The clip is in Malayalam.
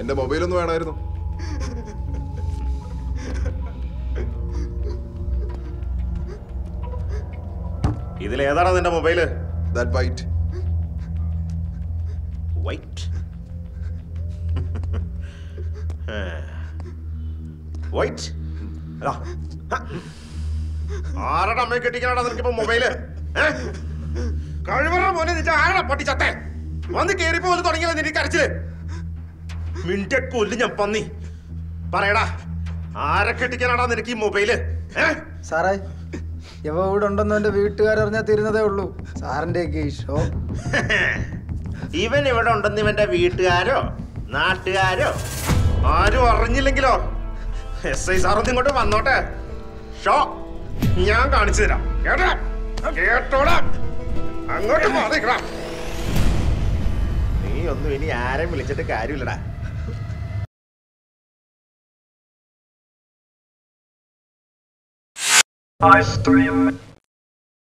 എന്റെ മൊബൈലൊന്നും വേണമായിരുന്നു ഇതിലേതാണ് നിന്റെ mobile that white white white ആരുടെ അമ്മയെ കെട്ടിക്കാനാടാ നിനക്കിപ്പോ മൊബൈല് കഴിവറ പോലെ നിന്റെ ആരാ പൊട്ടിച്ചത്തെ വന്ന് കേറിപ്പോ പോലെ തുടങ്ങിയല്ലോ നിന്റെ കരച്ചില് മിന്റെ കൊല്ല് ഞാൻ പന്നി പറയടാ ആരെ കെട്ടിക്കാനാടാ നിനക്ക് ഈ മൊബൈല് ഏഹ് സാറേ ഇവ ഇവിടെ ഉണ്ടെന്ന് എന്റെ വീട്ടുകാരറിഞ്ഞാൽ തീരുന്നതേ ഉള്ളൂ സാറിന്റെയൊക്കെ ഈ ഷോ ഇവൻ ഇവിടെ ഉണ്ടെന്ന് ഇവന്റെ വീട്ടുകാരോ നാട്ടുകാരോ ആരും അറിഞ്ഞില്ലെങ്കിലോ എസ് ഐ സാർ ഇങ്ങോട്ട് വന്നോട്ടെ ഷോ ഞാൻ കാണിച്ചു തരാം കേട്ടോ കേട്ടോടാ അങ്ങോട്ട് മാറിക്കടാ നീ ഒന്നും ഇനി ആരെയും വിളിച്ചിട്ട് കാര്യമില്ലടാ I stream